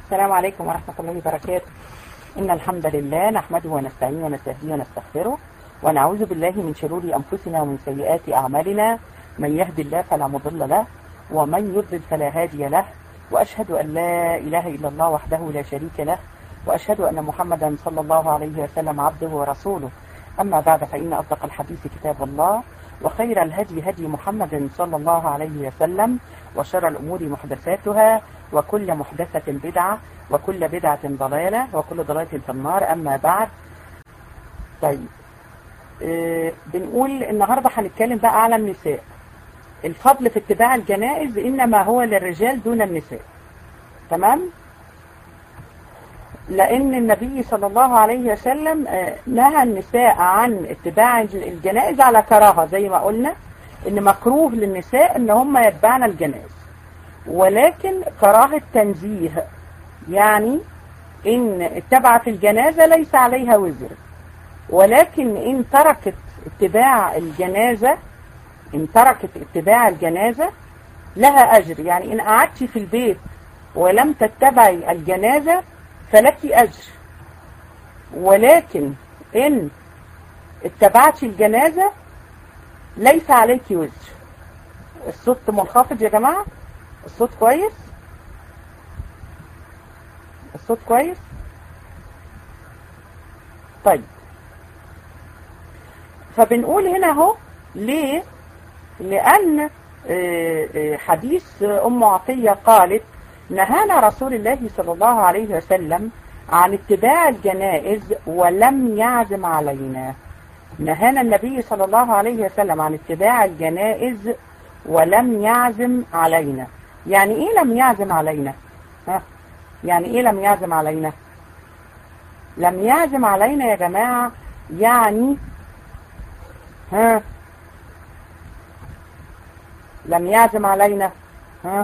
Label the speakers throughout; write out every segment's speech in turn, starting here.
Speaker 1: السلام عليكم ورحمة الله وبركاته إن الحمد لله نحمده ونستعينه ونستهديه ونستغفره ونعوذ بالله من شرور أنفسنا ومن سيئات أعمالنا من يهد الله فلا مضل له ومن يضلل فلا هادي له وأشهد أن لا إله إلا الله وحده لا شريك له وأشهد أن محمدا صلى الله عليه وسلم عبده ورسوله أما بعد فإن أصدق الحديث كتاب الله وخير الهدي هدي محمد صلى الله عليه وسلم وشر الأمور محدثاتها وكل محدثة بدعة وكل بدعة ضلالة وكل ضلالة في النار أما بعد طيب آه بنقول النهاردة هنتكلم بقى على النساء الفضل في اتباع الجنائز إنما هو للرجال دون النساء تمام لأن النبي صلى الله عليه وسلم آه نهى النساء عن اتباع الجنائز على كراهة زي ما قلنا إن مكروه للنساء إن هم يتبعن الجنائز ولكن كراهة تنزيه يعني إن اتبعت الجنازة ليس عليها وزر ولكن إن تركت اتباع الجنازة إن تركت اتباع الجنازة لها أجر يعني إن قعدت في البيت ولم تتبعي الجنازة فلك أجر ولكن إن اتبعت الجنازة ليس عليك وزر الصوت منخفض يا جماعة الصوت كويس الصوت كويس طيب فبنقول هنا اهو ليه لأن حديث أم عطية قالت نهانا رسول الله صلى الله عليه وسلم عن اتباع الجنائز ولم يعزم علينا نهانا النبي صلى الله عليه وسلم عن اتباع الجنائز ولم يعزم علينا يعني ايه لم يعزم علينا ها يعني ايه لم يعزم علينا لم يعزم علينا يا جماعة يعني ها لم يعزم علينا ها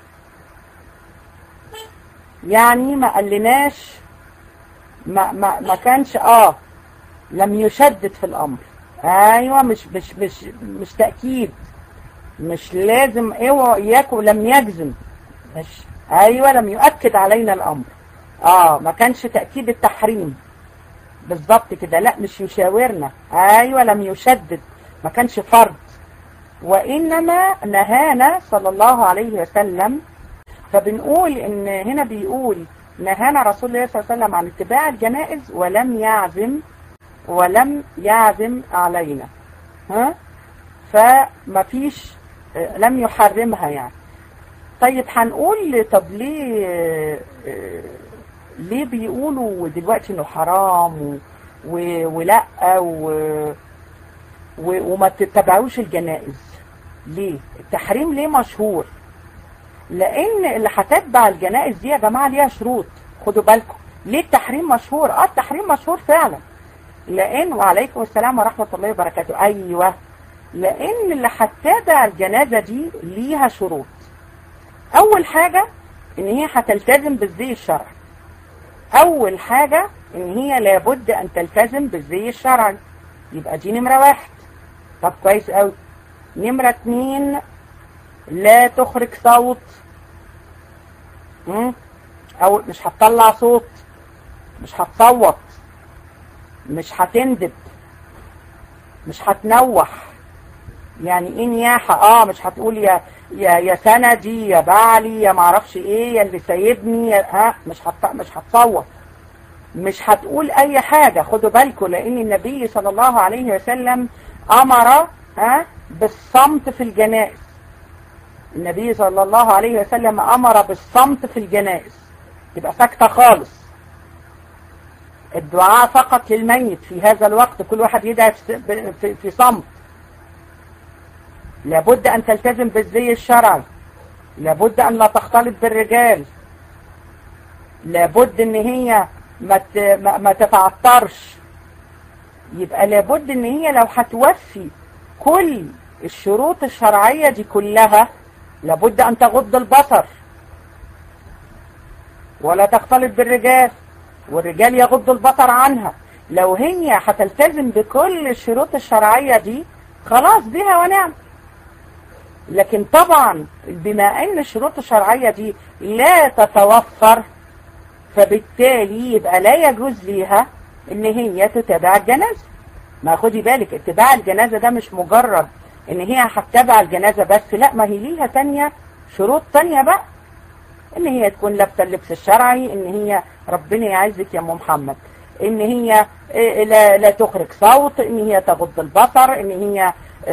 Speaker 1: يعني ما قالناش ما ما ما كانش اه لم يشدد في الامر ايوه مش مش مش مش تاكيد مش لازم اوعوا اياكم لم يجزم مش ايوه لم يؤكد علينا الامر اه ما كانش تاكيد التحريم بالظبط كده لا مش يشاورنا ايوه لم يشدد ما كانش فرض وانما نهانا صلى الله عليه وسلم فبنقول ان هنا بيقول نهانا رسول الله صلى الله عليه وسلم عن اتباع الجنائز ولم يعزم ولم يعزم علينا ها فما فيش لم يحرمها يعني طيب هنقول طب ليه ليه بيقولوا دلوقتي انه حرام و... ولا و... و... وما تتبعوش الجنائز ليه التحريم ليه مشهور لان اللي هتتبع الجنائز دي يا جماعه ليها شروط خدوا بالكم ليه التحريم مشهور اه التحريم مشهور فعلا لان وعليكم السلام ورحمه الله وبركاته ايوه لان اللي هتتابع الجنازه دي ليها شروط اول حاجه ان هي هتلتزم بالزي الشرعي اول حاجه ان هي لابد ان تلتزم بالزي الشرعي يبقى دي نمره واحد طب كويس قوي نمره اتنين لا تخرج صوت مم؟ او مش هتطلع صوت مش هتصوت مش هتندب مش هتنوح يعني ايه نياحة اه مش هتقول يا يا يا سندي يا بعلي يا معرفش ايه يا اللي سايبني يا ها مش هت مش هتصوت مش هتقول اي حاجة خدوا بالكم لان النبي صلى الله عليه وسلم امر ها بالصمت في الجنائز النبي صلى الله عليه وسلم امر بالصمت في الجنائز يبقى ساكتة خالص الدعاء فقط للميت في هذا الوقت كل واحد يدعي في, في, في صمت لابد أن تلتزم بالزي الشرعي لابد أن لا تختلط بالرجال لابد أن هي ما ما تتعطرش يبقى لابد أن هي لو هتوفي كل الشروط الشرعية دي كلها لابد أن تغض البصر ولا تختلط بالرجال والرجال يغضوا البصر عنها لو هي هتلتزم بكل الشروط الشرعية دي خلاص بها ونعم لكن طبعا بما ان الشروط الشرعية دي لا تتوفر فبالتالي يبقى لا يجوز ليها ان هي تتابع الجنازة ما خدي بالك اتباع الجنازة ده مش مجرد ان هي هتتابع الجنازة بس لا ما هي ليها تانية شروط تانية بقى ان هي تكون لابسه اللبس الشرعي ان هي ربنا يعزك يا ام محمد ان هي لا, لا تخرج صوت ان هي تغض البصر ان هي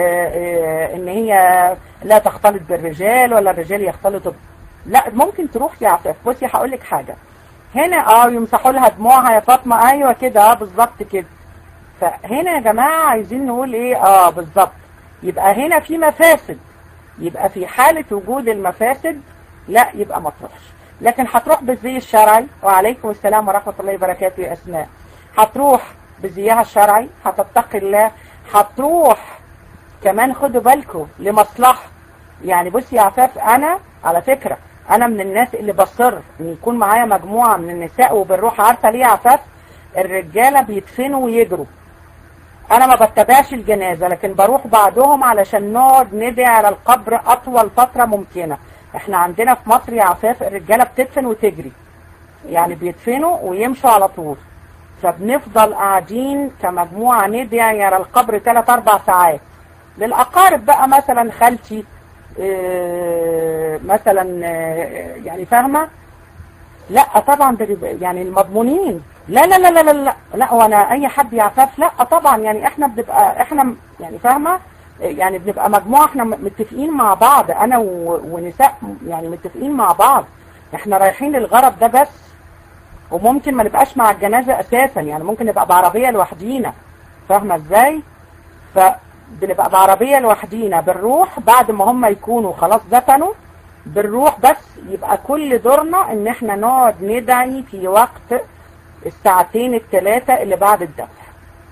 Speaker 1: ان هي لا تختلط بالرجال ولا الرجال يختلطوا لا ممكن تروح يا عفاف بصي هقول لك حاجه هنا اه يمسحوا لها دموعها يا فاطمه ايوه كده اه بالظبط كده فهنا يا جماعه عايزين نقول ايه اه بالظبط يبقى هنا في مفاسد يبقى في حاله وجود المفاسد لا يبقى ما تروحش لكن هتروح بالزي الشرعي وعليكم السلام ورحمة الله وبركاته يا أسماء هتروح بزيها الشرعي هتتقي الله هتروح كمان خدوا بالكم لمصلحة يعني بصي يا عفاف أنا على فكرة أنا من الناس اللي بصر إن يكون معايا مجموعة من النساء وبنروح عارفة ليه يا عفاف الرجالة بيدفنوا ويجروا أنا ما بتبعش الجنازة لكن بروح بعدهم علشان نقعد ندعي على القبر أطول فترة ممكنة احنا عندنا في مصر يا عفاف الرجالة بتدفن وتجري يعني بيدفنوا ويمشوا على طول فبنفضل قاعدين كمجموعة ندعي على القبر 3 4 ساعات للأقارب بقى مثلا خالتي اه مثلا اه يعني فاهمة لا طبعا يعني المضمونين لا لا لا لا لا لا لا وانا اي حد يعفاف لا طبعا يعني احنا بنبقى احنا يعني فاهمه يعني بنبقى مجموعة احنا متفقين مع بعض انا ونساء يعني متفقين مع بعض احنا رايحين للغرض ده بس وممكن ما نبقاش مع الجنازة اساسا يعني ممكن نبقى بعربية لوحدينا فاهمة ازاي فبنبقى بعربية لوحدينا بنروح بعد ما هم يكونوا خلاص دفنوا بنروح بس يبقى كل دورنا ان احنا نقعد ندعي في وقت الساعتين الثلاثة اللي بعد الدفن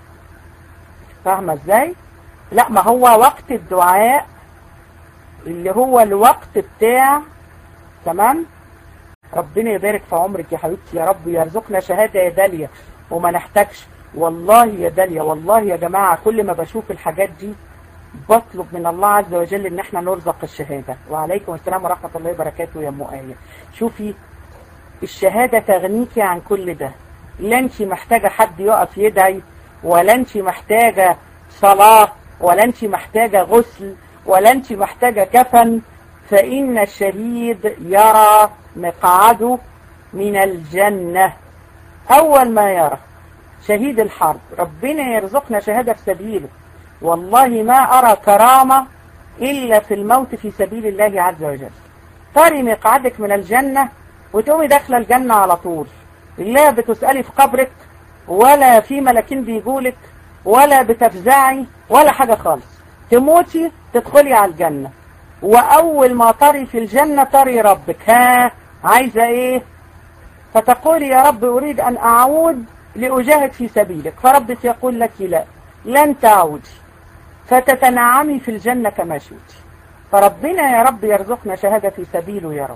Speaker 1: فاهمة ازاي لا ما هو وقت الدعاء اللي هو الوقت بتاع تمام ربنا يبارك في عمرك يا حبيبتي يا رب يرزقنا شهادة يا داليا وما نحتاجش والله يا داليا والله يا جماعة كل ما بشوف الحاجات دي بطلب من الله عز وجل ان احنا نرزق الشهادة وعليكم السلام ورحمة الله وبركاته يا ام آية شوفي الشهادة تغنيكي عن كل ده لا انت محتاجة حد يقف يدعي ولا انت محتاجة صلاة ولا انت محتاجة غسل ولا انت محتاجة كفن فإن الشهيد يرى مقعده من الجنة أول ما يرى شهيد الحرب ربنا يرزقنا شهادة في سبيله والله ما أرى كرامة إلا في الموت في سبيل الله عز وجل تري مقعدك من الجنة وتقومي داخلة الجنة على طول لا بتسألي في قبرك ولا في ملاكين بيقولك ولا بتفزعي ولا حاجة خالص تموتي تدخلي على الجنة وأول ما طري في الجنة طري ربك ها عايزة ايه فتقولي يا رب أريد أن أعود لأجاهد في سبيلك فربك يقول لك لا لن تعودي فتتنعمي في الجنة كما شئتي فربنا يا رب يرزقنا شهادة في سبيله يا رب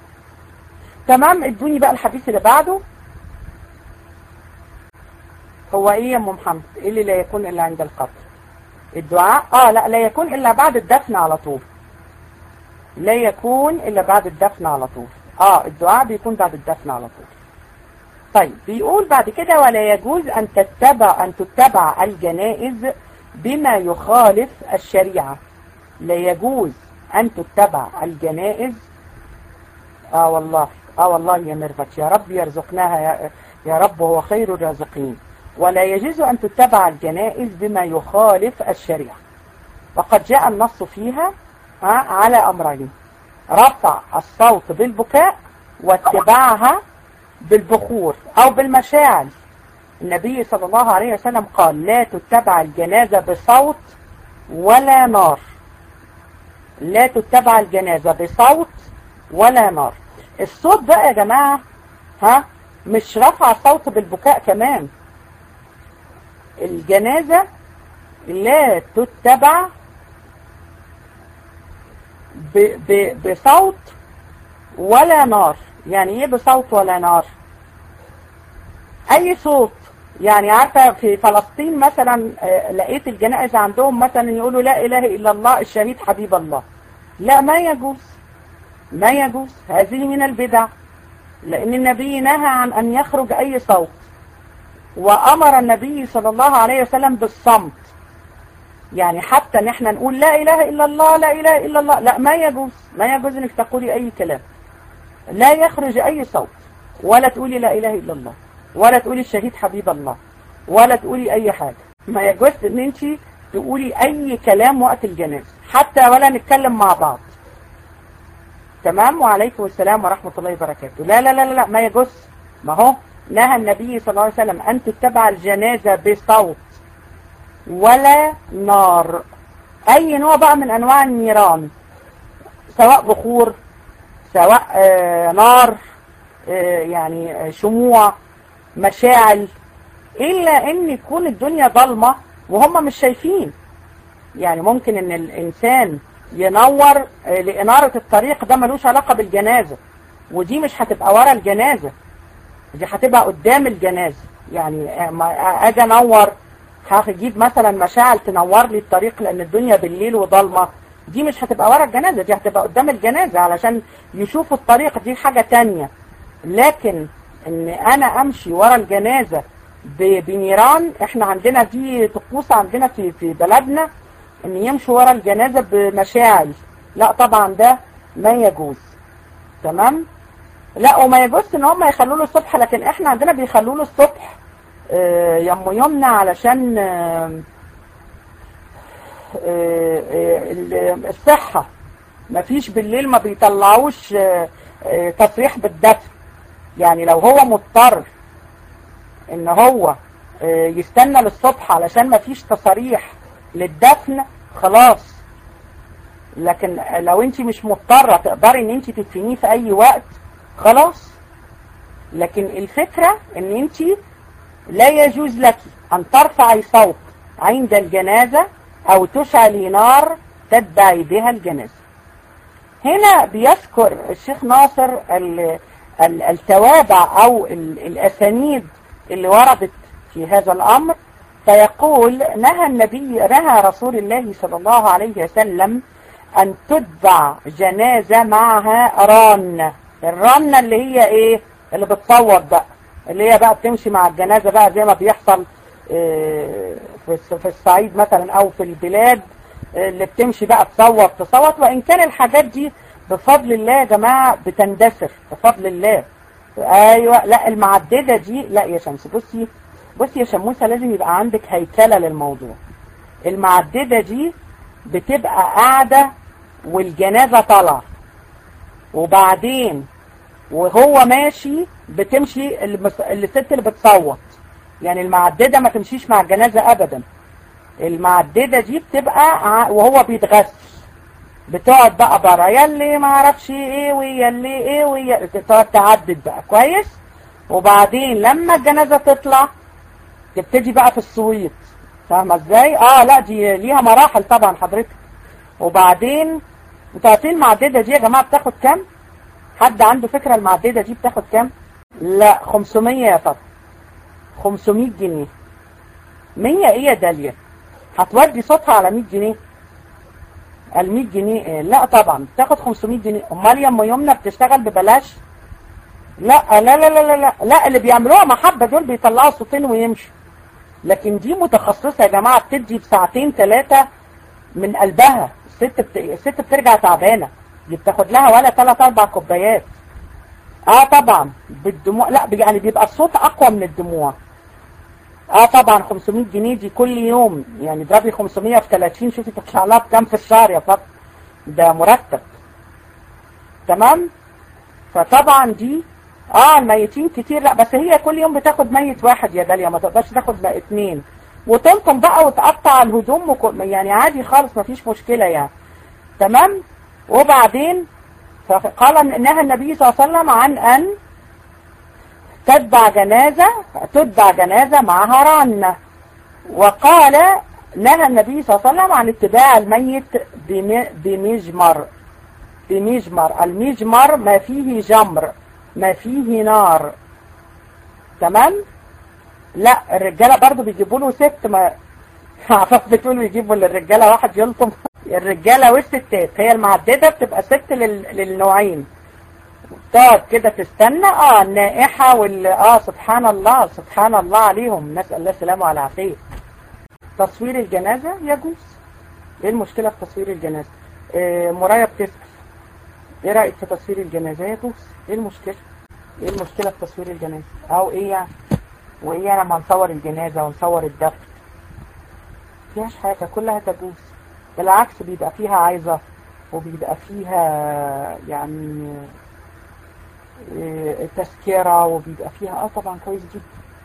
Speaker 1: تمام ادوني بقى الحديث اللي بعده هو ايه يا ام محمد ايه اللي لا يكون الا عند القبر الدعاء اه لا لا يكون الا بعد الدفن على طول لا يكون الا بعد الدفن على طول اه الدعاء بيكون بعد الدفن على طول طيب بيقول بعد كده ولا يجوز ان تتبع ان تتبع الجنائز بما يخالف الشريعة لا يجوز ان تتبع الجنائز اه والله اه والله يا مرفت يا رب يرزقناها يا, يا رب هو خير الرازقين ولا يجوز أن تتبع الجنائز بما يخالف الشريعة وقد جاء النص فيها على أمرين رفع الصوت بالبكاء واتباعها بالبخور أو بالمشاعل النبي صلى الله عليه وسلم قال لا تتبع الجنازة بصوت ولا نار لا تتبع الجنازة بصوت ولا نار الصوت بقى يا جماعة ها مش رفع الصوت بالبكاء كمان الجنازة لا تتبع ب ب بصوت ولا نار يعني ايه بصوت ولا نار اي صوت يعني عارفة في فلسطين مثلا لقيت الجنائز عندهم مثلا يقولوا لا اله الا الله الشهيد حبيب الله لا ما يجوز ما يجوز هذه من البدع لأن النبي نهى عن أن يخرج أي صوت وأمر النبي صلى الله عليه وسلم بالصمت يعني حتى ان احنا نقول لا إله إلا الله لا إله إلا الله لا ما يجوز ما يجوز انك تقولي أي كلام لا يخرج أي صوت ولا تقولي لا إله إلا الله ولا تقولي الشهيد حبيب الله ولا تقولي أي حاجة ما يجوز ان انت تقولي أي كلام وقت الجنازة حتى ولا نتكلم مع بعض تمام وعليكم السلام ورحمة الله وبركاته لا لا لا لا ما يجوز ما هو نهى النبي صلى الله عليه وسلم أن تتبع الجنازة بصوت ولا نار أي نوع بقى من أنواع النيران سواء بخور سواء آه نار آه يعني شموع مشاعل إلا أن يكون الدنيا ظلمة وهم مش شايفين يعني ممكن أن الإنسان ينور آه لإنارة الطريق ده ملوش علاقة بالجنازة ودي مش هتبقى ورا الجنازة دي هتبقى قدام الجنازة يعني اجي انور هجيب مثلا مشاعل تنور لي الطريق لان الدنيا بالليل وضلمة دي مش هتبقى ورا الجنازة دي هتبقى قدام الجنازة علشان يشوفوا الطريق دي حاجة تانية لكن ان انا امشي ورا الجنازة بنيران احنا عندنا دي طقوس عندنا في في بلدنا ان يمشوا ورا الجنازة بمشاعل لا طبعا ده ما يجوز تمام لا وما يجوز ان هم يخلوا له الصبح لكن احنا عندنا بيخلوا له الصبح آه يم يمنى علشان آه آه الصحة مفيش بالليل ما بيطلعوش تصريح بالدفن يعني لو هو مضطر ان هو يستنى للصبح علشان مفيش تصاريح للدفن خلاص لكن لو انت مش مضطرة تقدري ان انت تدفنيه في اي وقت خلاص لكن الفكرة ان انت لا يجوز لك ان ترفعي صوت عند الجنازة او تشعلي نار تتبعي بها الجنازة هنا بيذكر الشيخ ناصر التوابع او الاسانيد اللي وردت في هذا الامر فيقول نهى النبي نهى رسول الله صلى الله عليه وسلم ان تتبع جنازة معها ران الرنة اللي هي ايه اللي بتصوت بقى اللي هي بقى بتمشي مع الجنازة بقى زي ما بيحصل إيه في الصعيد مثلا او في البلاد اللي بتمشي بقى تصوت تصوت وان كان الحاجات دي بفضل الله يا جماعة بتندثر بفضل الله ايوه لا المعددة دي لا يا شمس بصي بصي يا شموسة لازم يبقى عندك هيكلة للموضوع المعددة دي بتبقى قاعدة والجنازة طالعه وبعدين وهو ماشي بتمشي الست اللي بتصوت يعني المعددة ما تمشيش مع الجنازة ابدا المعددة دي بتبقى وهو بيتغسل بتقعد بقى برا يلي ما اعرفش ايه ويلي ايه ويلي تقعد تعدد بقى كويس وبعدين لما الجنازة تطلع تبتدي بقى في الصويت فاهمة ازاي اه لا دي ليها مراحل طبعا حضرتك وبعدين انتوا عارفين المعددة دي يا جماعة بتاخد كام حد عنده فكرة المعددة دي بتاخد كام لا 500 يا فضل 500 جنيه 100 ايه يا داليا هتودي صوتها على 100 جنيه ال 100 جنيه إيه؟ لا طبعا بتاخد 500 جنيه امال يا ام يمنى بتشتغل ببلاش لا لا لا لا لا لا, لا اللي بيعملوها محبة دول بيطلعوا صوتين ويمشوا لكن دي متخصصة يا جماعة بتدي بساعتين ثلاثة من قلبها الست بت... الست بترجع تعبانة دي بتاخد لها ولا ثلاث اربع كوبايات اه طبعا بالدموع لا يعني بيبقى الصوت اقوى من الدموع اه طبعا 500 جنيه دي كل يوم يعني اضربي 500 في 30 شوفي تطلع لها بكام في الشهر يا فضل ده مرتب تمام فطبعا دي اه الميتين كتير لا بس هي كل يوم بتاخد ميت واحد يا داليا ما تقدرش تاخد اتنين وتلطم بقى وتقطع الهدوم وكل يعني عادي خالص ما فيش مشكلة يعني تمام وبعدين قال نهى النبي صلى الله عليه وسلم عن ان تتبع جنازة تتبع جنازة معها رنة وقال نهى النبي صلى الله عليه وسلم عن اتباع الميت بمجمر بمجمر المجمر ما فيه جمر ما فيه نار تمام لا الرجالة برضو بيجيبوا له ست ما عفاف بتقول يجيبوا للرجالة واحد يلطم الرجالة والستات هي المعددة بتبقى ست لل... للنوعين تقعد كده تستنى اه النائحة وال اه سبحان الله سبحان الله عليهم نسأل الله السلامة والعافية تصوير الجنازة يجوز ايه المشكلة في تصوير الجنازة آه مرايا بتسأل ايه رأيك في تصوير الجنازة يجوز ايه المشكلة ايه المشكلة في تصوير الجنازة او ايه يعني وايه يعني لما نصور الجنازة ونصور الدفن فيهاش حاجة كلها تجوز بالعكس بيبقى فيها عايزة وبيبقى فيها يعني إيه، تذكرة وبيبقى فيها اه طبعا كويس جدا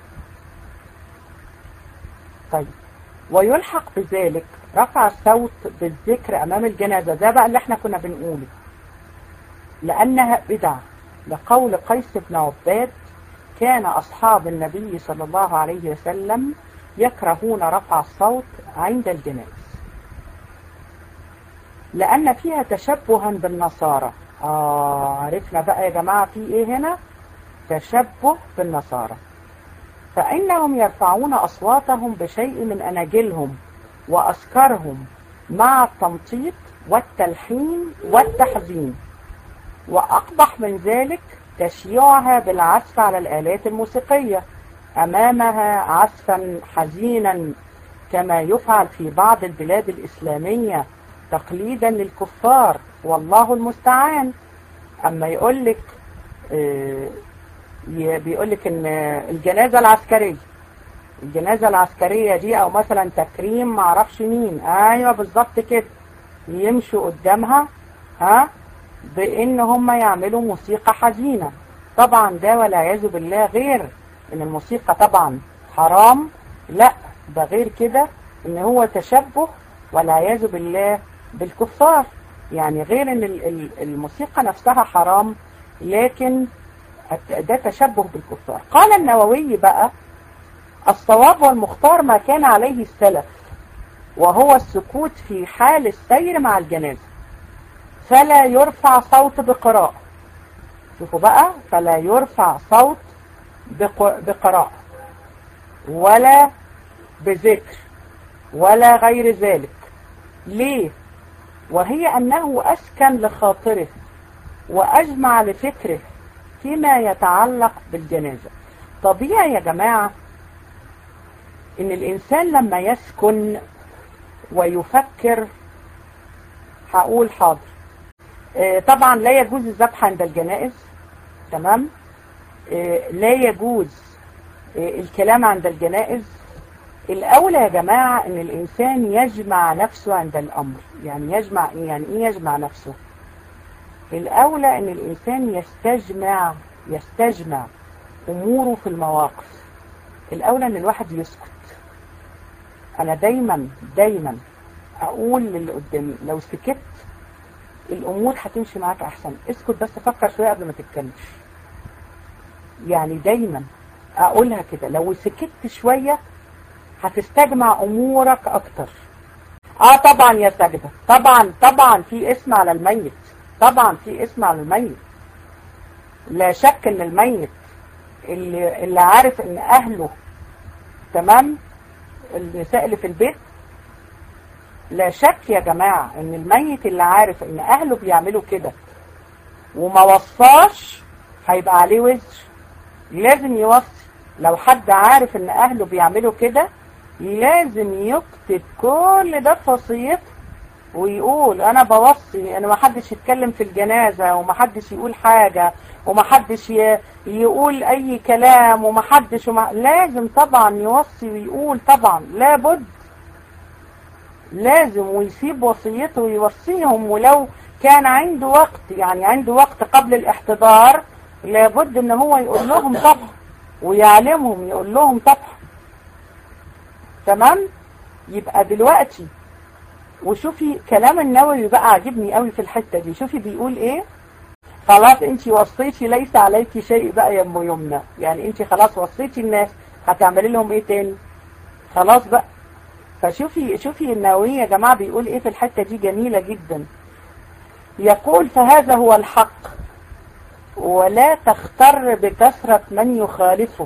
Speaker 1: طيب ويلحق بذلك رفع الصوت بالذكر امام الجنازة ده بقى اللي احنا كنا بنقوله لانها بدعة لقول قيس بن عباد كان اصحاب النبي صلى الله عليه وسلم يكرهون رفع الصوت عند الجنائز لأن فيها تشبها بالنصارى آه عرفنا بقى يا جماعة في إيه هنا تشبه بالنصارى فإنهم يرفعون أصواتهم بشيء من أناجلهم وأسكارهم مع التمطيط والتلحين والتحزين وأقبح من ذلك تشييعها بالعزف على الآلات الموسيقية أمامها عزفا حزينا كما يفعل في بعض البلاد الإسلامية تقليدا للكفار والله المستعان أما يقول لك بيقول لك ان الجنازة العسكرية الجنازة العسكرية دي او مثلا تكريم معرفش مين ايوه بالظبط كده يمشوا قدامها ها بان هم يعملوا موسيقى حزينة طبعا ده والعياذ بالله غير ان الموسيقى طبعا حرام لا ده غير كده ان هو تشبه والعياذ بالله بالكفار يعني غير ان الموسيقى نفسها حرام لكن ده تشبه بالكفار قال النووي بقى الصواب والمختار ما كان عليه السلف وهو السكوت في حال السير مع الجنازة فلا يرفع صوت بقراءة شوفوا بقى فلا يرفع صوت بقراءة ولا بذكر ولا غير ذلك ليه وهي أنه أسكن لخاطره وأجمع لفكره فيما يتعلق بالجنازة طبيعي يا جماعة إن الإنسان لما يسكن ويفكر هقول حاضر طبعا لا يجوز الذبح عند الجنائز تمام لا يجوز الكلام عند الجنائز الأولى يا جماعة إن الإنسان يجمع نفسه عند الأمر يعني يجمع إيه يعني إيه يجمع نفسه الأولى إن الإنسان يستجمع يستجمع أموره في المواقف الأولى إن الواحد يسكت أنا دايما دايما أقول للي قدامي لو سكت الأمور هتمشي معاك أحسن اسكت بس فكر شوية قبل ما تتكلمش يعني دايما أقولها كده لو سكت شوية هتستجمع امورك اكتر اه طبعا يا سجدة طبعا طبعا في اسم على الميت طبعا في اسم على الميت لا شك ان الميت اللي, اللي عارف ان اهله تمام النساء اللي في البيت لا شك يا جماعة ان الميت اللي عارف ان اهله بيعملوا كده وما وصاش هيبقى عليه وزر لازم يوصي لو حد عارف ان اهله بيعملوا كده لازم يكتب كل ده في وصيته ويقول انا بوصي انا ما حدش يتكلم في الجنازة وما حدش يقول حاجة وما حدش يقول اي كلام وما حدش وما لازم طبعا يوصي ويقول طبعا لابد لازم ويسيب وصيته ويوصيهم ولو كان عنده وقت يعني عنده وقت قبل الاحتضار لابد ان هو يقول لهم طبعا ويعلمهم يقول لهم طبعا تمام يبقى دلوقتي وشوفي كلام النووي بقى عجبني قوي في الحتة دي شوفي بيقول ايه خلاص انت وصيتي ليس عليك شيء بقى يا ام يمنى يعني انت خلاص وصيتي الناس هتعملي لهم ايه تاني خلاص بقى فشوفي شوفي النووي يا جماعة بيقول ايه في الحتة دي جميلة جدا يقول فهذا هو الحق ولا تختر بكثرة من يخالفه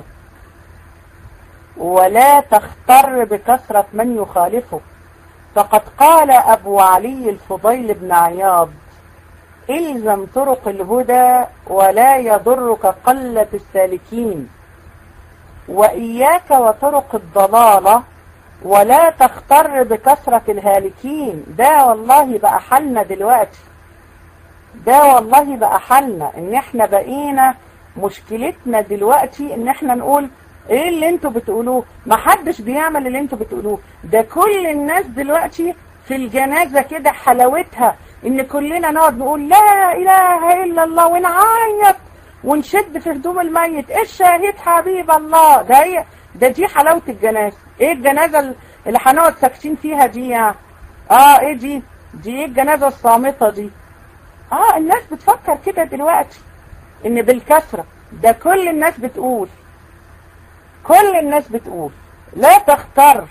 Speaker 1: ولا تختر بكثرة من يخالفه فقد قال أبو علي الفضيل بن عياض الزم طرق الهدى ولا يضرك قلة السالكين وإياك وطرق الضلالة ولا تختر بكثرة الهالكين ده والله بقى حالنا دلوقتي ده والله بقى حالنا ان احنا بقينا مشكلتنا دلوقتي ان احنا نقول ايه اللي انتوا بتقولوه ما حدش بيعمل اللي انتوا بتقولوه ده كل الناس دلوقتي في الجنازة كده حلاوتها ان كلنا نقعد نقول لا اله الا الله ونعيط ونشد في هدوم الميت ايه الشهيد حبيب الله ده هي ده دي حلاوة الجنازة ايه الجنازة اللي هنقعد ساكتين فيها دي يعني اه ايه دي دي ايه الجنازة الصامتة دي اه الناس بتفكر كده دلوقتي ان بالكثرة ده كل الناس بتقول كل الناس بتقول لا تختار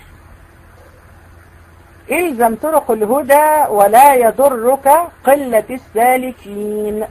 Speaker 1: الزم طرق الهدى ولا يضرك قلة السالكين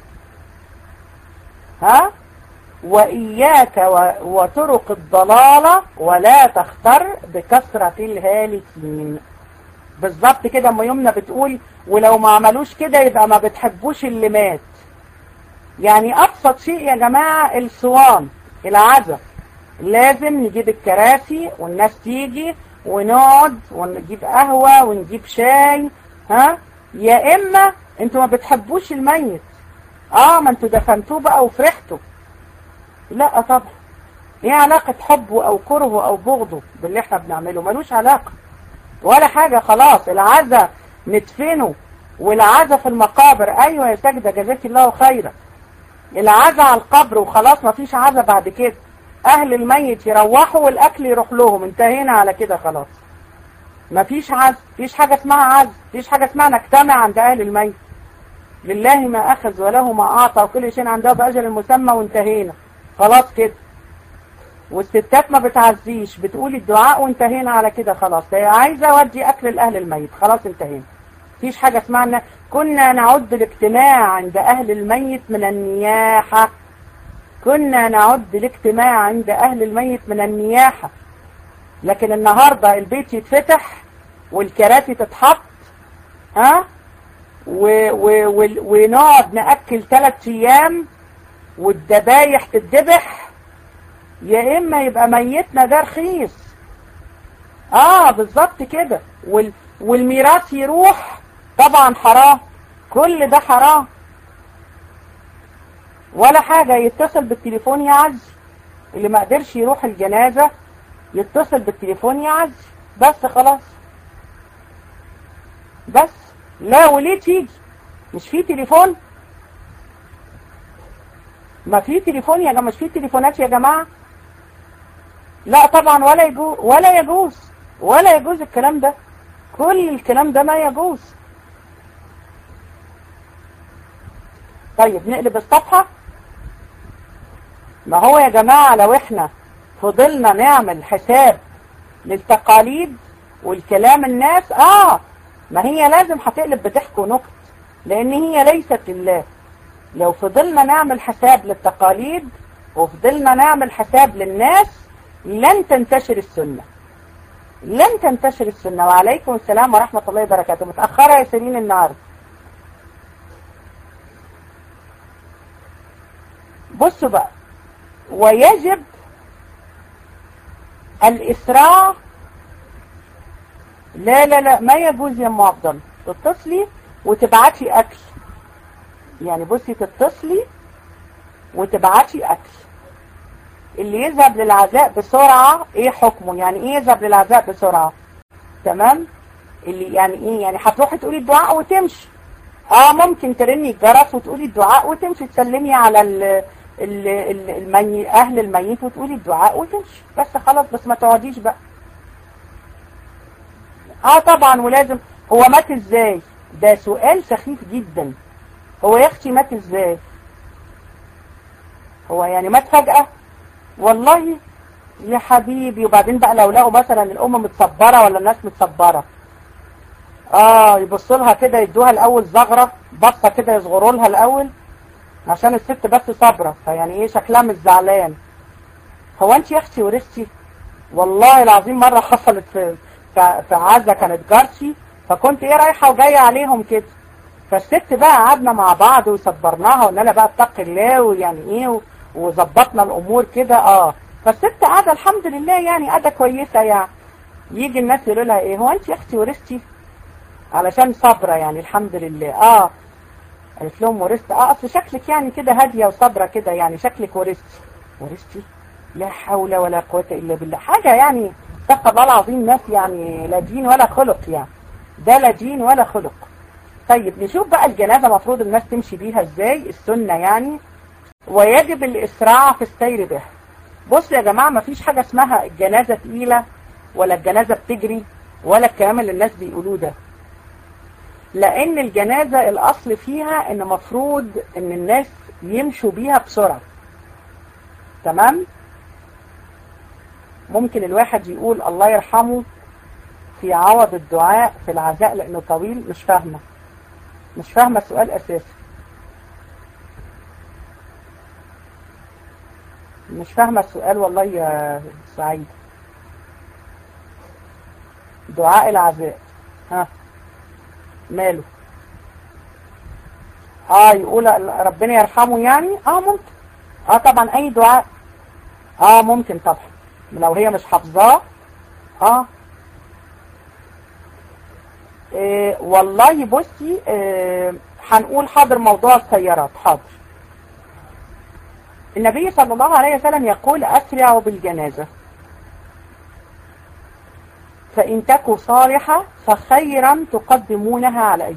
Speaker 1: ها وإياك وطرق الضلالة ولا تختر بكثرة الهالكين بالظبط كده اما يمنى بتقول ولو ما عملوش كده يبقى ما بتحبوش اللي مات يعني أبسط شيء يا جماعة الصوان العزة لازم نجيب الكراسي والناس تيجي ونقعد ونجيب قهوة ونجيب شاي ها يا إما انتوا ما بتحبوش الميت اه ما انتوا دفنتوه بقى وفرحتوا لا طبعا ايه علاقة حبه او كرهه او بغضه باللي احنا بنعمله ملوش علاقة ولا حاجة خلاص العزة ندفنه والعزة في المقابر ايوه يا ساجدة جزاك الله خيرا العزة على القبر وخلاص مفيش عزة بعد كده اهل الميت يروحوا والاكل يروح لهم انتهينا على كده خلاص مفيش عز مفيش حاجة اسمها عز مفيش حاجة اسمها نجتمع عند اهل الميت لله ما اخذ وله ما اعطى وكل شيء عنده باجل المسمى وانتهينا خلاص كده والستات ما بتعزيش بتقول الدعاء وانتهينا على كده خلاص هي عايزه اودي اكل الاهل الميت خلاص انتهينا مفيش حاجه اسمها ان كنا نعد الاجتماع عند اهل الميت من النياحه كنا نعد الاجتماع عند اهل الميت من النياحه لكن النهارده البيت يتفتح والكراسي تتحط ها و و و ونقعد ناكل ثلاث ايام والذبايح تتذبح يا اما يبقى ميتنا ده رخيص اه بالظبط كده وال والميراث يروح طبعا حرام كل ده حرام ولا حاجة يتصل بالتليفون يعزي اللي ما قدرش يروح الجنازة يتصل بالتليفون يعزي بس خلاص بس لا وليه تيجي مش في تليفون ما في تليفون يا جماعة مش في تليفونات يا جماعة لا طبعا ولا يجوز ولا يجوز ولا يجوز الكلام ده كل الكلام ده ما يجوز طيب نقلب الصفحة ما هو يا جماعة لو احنا فضلنا نعمل حساب للتقاليد والكلام الناس اه ما هي لازم هتقلب بضحك ونكت لان هي ليست لله لو فضلنا نعمل حساب للتقاليد وفضلنا نعمل حساب للناس لن تنتشر السنة لن تنتشر السنة وعليكم السلام ورحمة الله وبركاته متأخرة يا سيرين النهاردة بصوا بقى ويجب الإسراع لا لا لا ما يجوز يا ام عبد تتصلي وتبعتي أكل يعني بصي تتصلي وتبعتي أكل اللي يذهب للعزاء بسرعة ايه حكمه يعني ايه يذهب للعزاء بسرعة تمام اللي يعني ايه يعني هتروحي تقولي الدعاء وتمشي اه ممكن ترني الجرس وتقولي الدعاء وتمشي تسلمي على ال ال ال المي اهل الميت وتقولي الدعاء وتمشي بس خلاص بس ما تقعديش بقى اه طبعا ولازم هو مات ازاي ده سؤال سخيف جدا هو يا اختي مات ازاي هو يعني مات فجأة والله يا حبيبي وبعدين بقى لو لقوا مثلا الام متصبرة ولا الناس متصبرة اه يبصوا لها كده يدوها الاول زغرة بصة كده يصغروا لها الاول عشان الست بس صابرة فيعني ايه شكلها مش زعلان هو انت يا اختي ورثتي والله العظيم مرة حصلت في في عزة كانت جارتي فكنت ايه رايحة وجاية عليهم كده فالست بقى قعدنا مع بعض وصبرناها وقلنا لها بقى اتقي الله ويعني ايه و- وظبطنا الامور كده اه فالست قاعده الحمد لله يعني قاعده كويسه يعني يجي الناس يقولوا لها ايه هو انت يا اختي ورثتي علشان صابره يعني الحمد لله اه قالت لهم ورثت اه اصل شكلك يعني كده هاديه وصابره كده يعني شكلك ورثتي ورثتي لا حول ولا قوه الا بالله حاجه يعني استغفر الله العظيم ناس يعني لا دين ولا خلق يعني ده لا دين ولا خلق طيب نشوف بقى الجنازه المفروض الناس تمشي بيها ازاي السنه يعني ويجب الاسراع في السير بها بصوا يا جماعه ما فيش حاجه اسمها الجنازه تقيله ولا الجنازه بتجري ولا الكلام اللي الناس بيقولوه ده لان الجنازه الاصل فيها ان مفروض ان الناس يمشوا بيها بسرعه تمام ممكن الواحد يقول الله يرحمه في عوض الدعاء في العزاء لانه طويل مش فاهمه مش فاهمه السؤال اساسي مش فاهمه السؤال والله يا سعيد دعاء العزاء ها ماله اه يقول ربنا يرحمه يعني اه ممكن اه طبعا اي دعاء اه ممكن طبعا لو هي مش حافظاه اه إيه والله بصي إيه هنقول حاضر موضوع السيارات حاضر النبي صلى الله عليه وسلم يقول أسرعوا بالجنازة فإن تكوا صالحة فخيرا تقدمونها عليه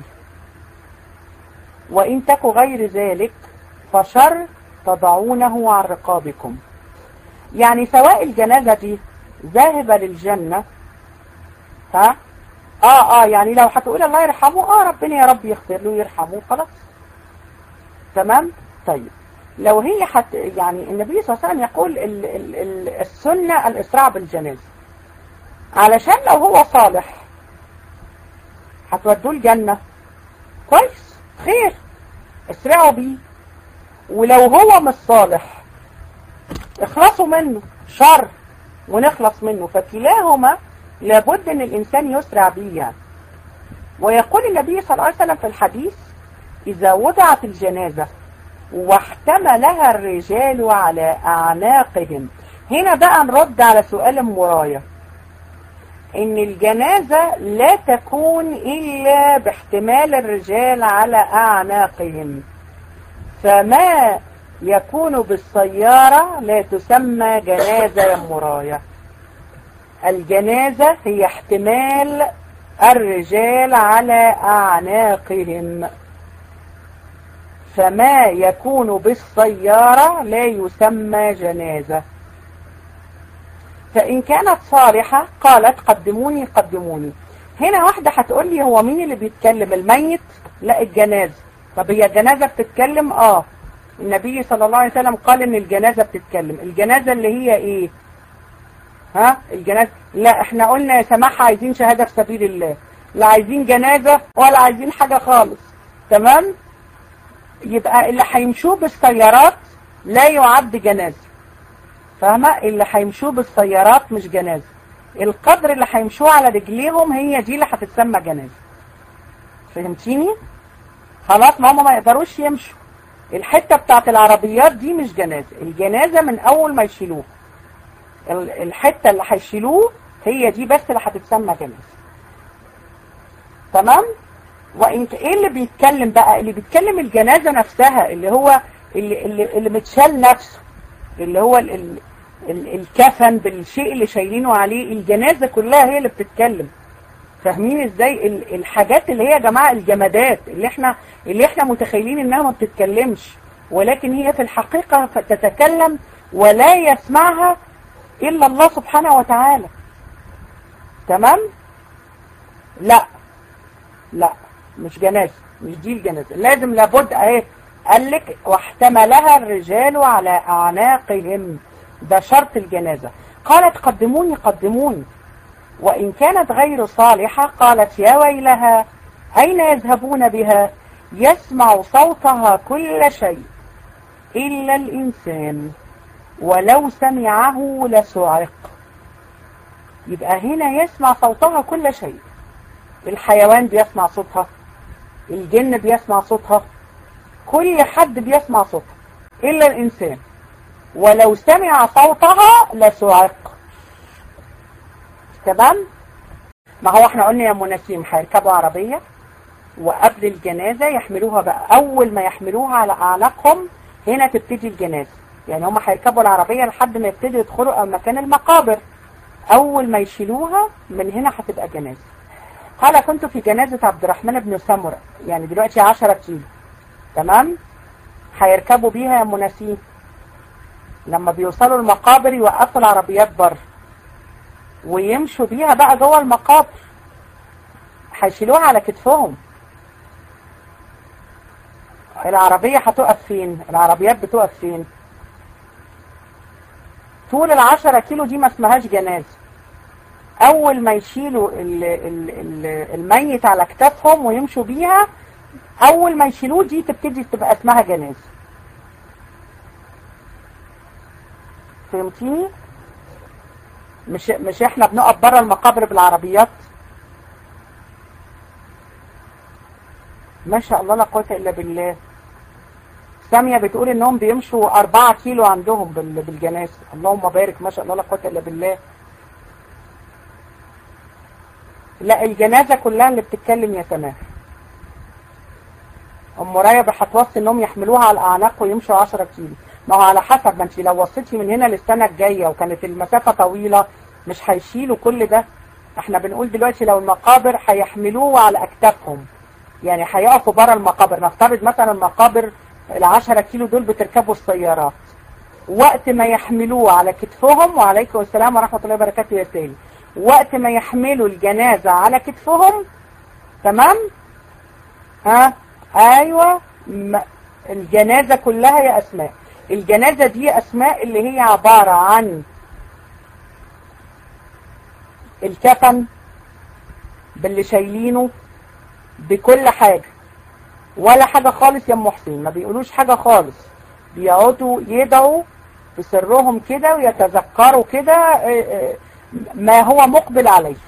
Speaker 1: وإن تكوا غير ذلك فشر تضعونه عن رقابكم يعني سواء الجنازة دي ذاهبة للجنة ها اه اه يعني لو هتقول الله يرحمه اه ربنا يا رب يغفر له ويرحمه خلاص تمام طيب لو هي حت يعني النبي صلى الله عليه وسلم يقول ال ال ال السنة الإسراع بالجنازة علشان لو هو صالح هتودوه الجنة كويس خير اسرعوا بيه ولو هو مش صالح اخلصوا منه شر ونخلص منه فكلاهما لابد ان الانسان يسرع بيه يعني ويقول النبي صلى الله عليه وسلم في الحديث اذا وضعت الجنازة واحتملها الرجال على اعناقهم هنا بقى نرد على سؤال مرايا ان الجنازة لا تكون الا باحتمال الرجال على اعناقهم فما يكون بالسيارة لا تسمى جنازة يا مرايا الجنازة هي احتمال الرجال على أعناقهم فما يكون بالسيارة لا يسمى جنازة فإن كانت صالحة قالت قدموني قدموني هنا واحدة هتقول لي هو مين اللي بيتكلم الميت لا الجنازة طب هي الجنازة بتتكلم اه النبي صلى الله عليه وسلم قال ان الجنازة بتتكلم الجنازة اللي هي ايه ها الجنازة لا احنا قلنا يا سماحة عايزين شهادة في سبيل الله لا عايزين جنازة ولا عايزين حاجة خالص تمام يبقى اللي هيمشوه بالسيارات لا يعد جنازة فاهمة اللي هيمشوه بالسيارات مش جنازة القدر اللي هيمشوه على رجليهم هي دي اللي هتتسمى جنازة فهمتيني خلاص ماما ما يقدروش يمشوا الحتة بتاعت العربيات دي مش جنازة الجنازة من اول ما يشيلوه الحتة اللي هيشيلوه هي دي بس اللي هتتسمى جنازة تمام وانت ايه اللي بيتكلم بقى اللي بيتكلم الجنازة نفسها اللي هو اللي, اللي, اللي متشال نفسه اللي هو ال ال ال الكفن بالشيء اللي شايلينه عليه الجنازة كلها هي اللي بتتكلم فاهمين ازاي ال الحاجات اللي هي يا جماعة الجمادات اللي احنا اللي احنا متخيلين انها ما بتتكلمش ولكن هي في الحقيقة تتكلم ولا يسمعها الا الله سبحانه وتعالى تمام لا لا مش جنازة مش دي الجنازة لازم لابد اهي قال لك واحتملها الرجال على اعناقهم ده شرط الجنازة قالت قدموني قدموني وإن كانت غير صالحة قالت يا ويلها أين يذهبون بها يسمع صوتها كل شيء إلا الإنسان ولو سمعه لسعق يبقى هنا يسمع صوتها كل شيء الحيوان بيسمع صوتها الجن بيسمع صوتها كل حد بيسمع صوتها إلا الإنسان ولو سمع صوتها لسعق تمام ما هو احنا قلنا يا منسيم هيركبوا عربية وقبل الجنازة يحملوها بقى أول ما يحملوها على أعناقهم هنا تبتدي الجنازة يعني هم هيركبوا العربية لحد ما يبتدوا يدخلوا مكان المقابر أول ما يشيلوها من هنا هتبقى جنازة قال كنت في جنازة عبد الرحمن بن سمرة يعني دلوقتي 10 كيلو تمام هيركبوا بيها يا مناسين لما بيوصلوا المقابر يوقفوا العربيات بره ويمشوا بيها بقى جوه المقابر هيشيلوها على كتفهم العربية هتقف فين العربيات بتقف فين طول العشرة كيلو دي ما اسمهاش جنازة اول ما يشيلوا ال ال ال الميت على كتافهم ويمشوا بيها اول ما يشيلوه دي تبتدي تبقى اسمها جنازة فهمتيني مش مش احنا بنقف بره المقابر بالعربيات ما شاء الله لا قوه الا بالله سامية بتقول انهم بيمشوا أربعة كيلو عندهم بالجنازة اللهم بارك ما شاء الله لا قوه الا بالله لا الجنازة كلها اللي بتتكلم يا سماح ام رايا هتوصي انهم يحملوها على الاعناق ويمشوا 10 كيلو ما هو على حسب ما انت لو وصيتي من هنا للسنة الجاية وكانت المسافة طويلة مش هيشيلوا كل ده احنا بنقول دلوقتي لو المقابر هيحملوه على اكتافهم يعني هيقفوا بره المقابر نفترض مثلا المقابر العشرة كيلو دول بتركبوا السيارات وقت ما يحملوه على كتفهم وعليكم السلام ورحمة الله وبركاته يا سيدي وقت ما يحملوا الجنازة على كتفهم تمام ها ايوه الجنازة كلها يا اسماء الجنازة دي اسماء اللي هي عبارة عن الكفن باللي شايلينه بكل حاجة ولا حاجة خالص يا ام حسين ما بيقولوش حاجة خالص بيقعدوا يدعوا بسرهم كده ويتذكروا كده ما هو مقبل عليه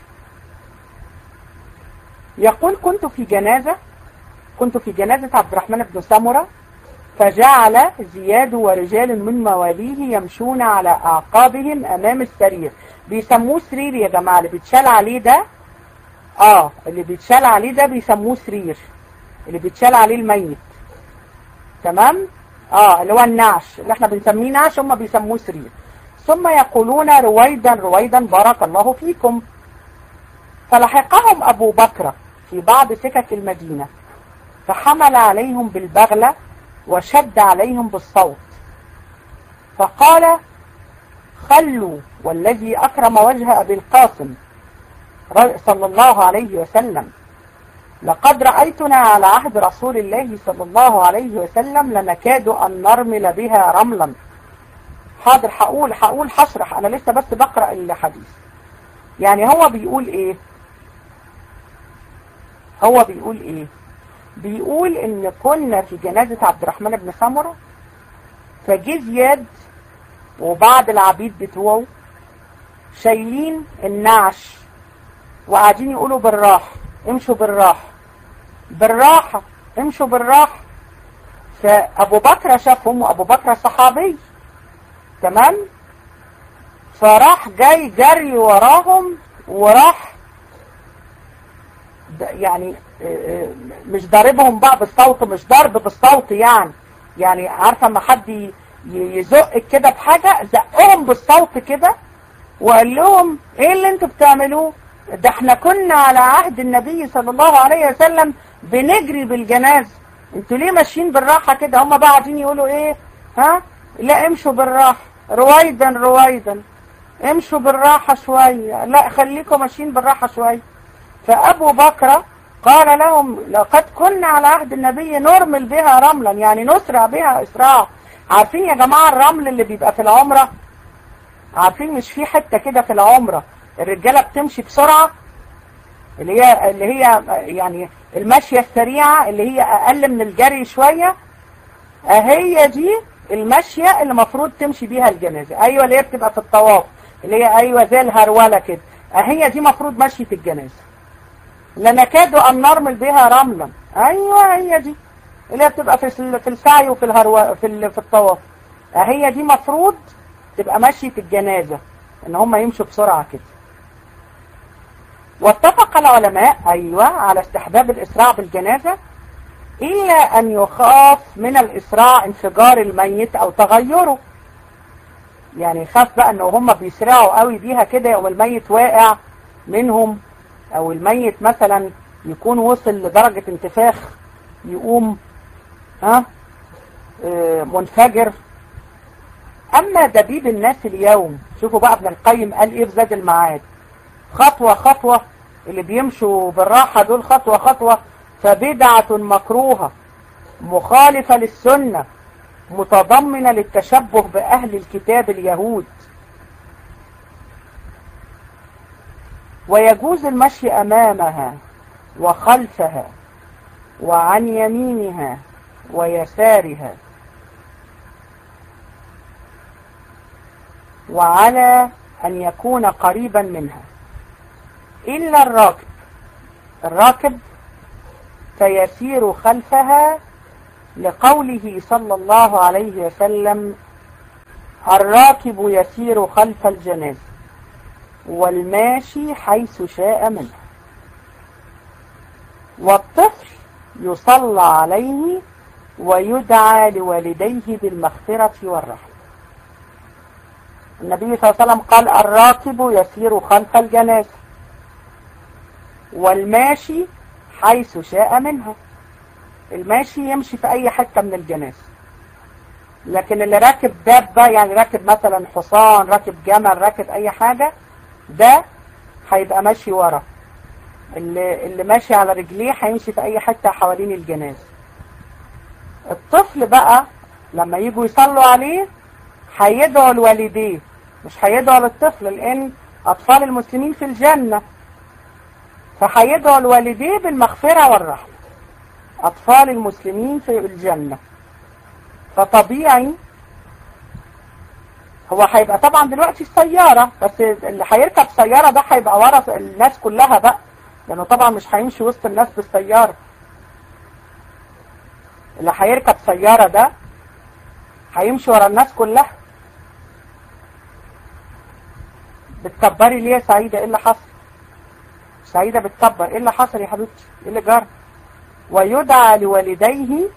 Speaker 1: يقول كنت في جنازة كنت في جنازة عبد الرحمن بن سمرة فجعل زياد ورجال من مواليه يمشون على أعقابهم أمام السرير بيسموه سرير يا جماعة اللي بيتشال عليه ده اه اللي بيتشال عليه ده بيسموه سرير اللي بيتشال عليه الميت تمام اه اللي هو النعش اللي احنا بنسميه نعش هم بيسموه سرير ثم يقولون رويدا رويدا بارك الله فيكم فلحقهم أبو بكر في بعض سكك المدينة فحمل عليهم بالبغلة وشد عليهم بالصوت فقال خلوا والذي أكرم وجه أبي القاسم صلى الله عليه وسلم لقد رأيتنا على عهد رسول الله صلى الله عليه وسلم لنكاد أن نرمل بها رملا حاضر هقول هقول هشرح أنا لسه بس بقرأ الحديث يعني هو بيقول إيه هو بيقول إيه بيقول إن كنا في جنازة عبد الرحمن بن سمرة فجه زياد وبعض العبيد بتوعه شايلين النعش وقاعدين يقولوا بالراحة امشوا بالراحة بالراحة امشوا بالراحة فأبو بكر شافهم وأبو بكر صحابي تمام فراح جاي جري وراهم وراح يعني مش ضاربهم بقى بالصوت مش ضرب بالصوت يعني يعني عارفه ما حد يزق كده بحاجه زقهم بالصوت كده وقال لهم ايه اللي انتوا بتعملوه ده احنا كنا على عهد النبي صلى الله عليه وسلم بنجري بالجنازه انتوا ليه ماشيين بالراحه كده هم بقى قاعدين يقولوا ايه ها لا امشوا بالراحه رويدا رويدا امشوا بالراحه شويه لا خليكم ماشيين بالراحه شويه فأبو بكر قال لهم لقد كنا على عهد النبي نرمل بها رملا يعني نسرع بها إسراع عارفين يا جماعة الرمل اللي بيبقى في العمرة عارفين مش في حتة كده في العمرة الرجالة بتمشي بسرعة اللي هي اللي هي يعني المشية السريعة اللي هي أقل من الجري شوية هي دي المشية اللي المفروض تمشي بيها الجنازة أيوة اللي هي بتبقى في الطواف اللي هي أيوة زي الهرولة كده هي دي مفروض مشية الجنازة لنكاد أن نرمل بها رملا ايوه هي دي اللي هي بتبقى في في السعي وفي الهرو في في الطواف هي دي مفروض تبقى مشية الجنازة ان هم يمشوا بسرعة كده واتفق العلماء ايوه على استحباب الاسراع بالجنازة الا ان يخاف من الاسراع انفجار الميت او تغيره يعني يخاف بقى ان هم بيسرعوا قوي بيها كده يوم الميت واقع منهم او الميت مثلا يكون وصل لدرجة انتفاخ يقوم ها اه منفجر اما دبيب الناس اليوم شوفوا بقى ابن القيم قال ايه في زاد المعاد خطوة خطوة اللي بيمشوا بالراحة دول خطوة خطوة فبدعة مكروهة مخالفة للسنة متضمنة للتشبه بأهل الكتاب اليهود ويجوز المشي أمامها وخلفها وعن يمينها ويسارها وعلى أن يكون قريبا منها إلا الراكب الراكب فيسير خلفها لقوله صلى الله عليه وسلم الراكب يسير خلف الجنازة والماشي حيث شاء منه والطفل يصلى عليه ويدعى لوالديه بالمغفرة والرحمة النبي صلى الله عليه وسلم قال الراكب يسير خلف الجنازة والماشي حيث شاء منها الماشي يمشي في اي حتة من الجنازة لكن اللي راكب دابة يعني راكب مثلا حصان راكب جمل راكب اي حاجة ده هيبقى ماشي ورا اللي, اللي ماشي على رجليه هيمشي في اي حتة حوالين الجنازة الطفل بقى لما يجوا يصلوا عليه هيدعوا لوالديه مش هيدعوا للطفل لان اطفال المسلمين في الجنة فهيدعوا لوالديه بالمغفرة والرحمة أطفال المسلمين في الجنة فطبيعي هو هيبقى طبعا دلوقتي السيارة بس اللي هيركب سيارة ده هيبقى ورا الناس كلها بقى لأنه طبعا مش هيمشي وسط الناس بالسيارة اللي هيركب سيارة ده هيمشي ورا الناس كلها بتكبري ليه يا سعيدة ايه اللي حصل سعيدة بتكبر ايه اللي حصل يا حبيبتي ايه اللي جرى ويدعى لوالديه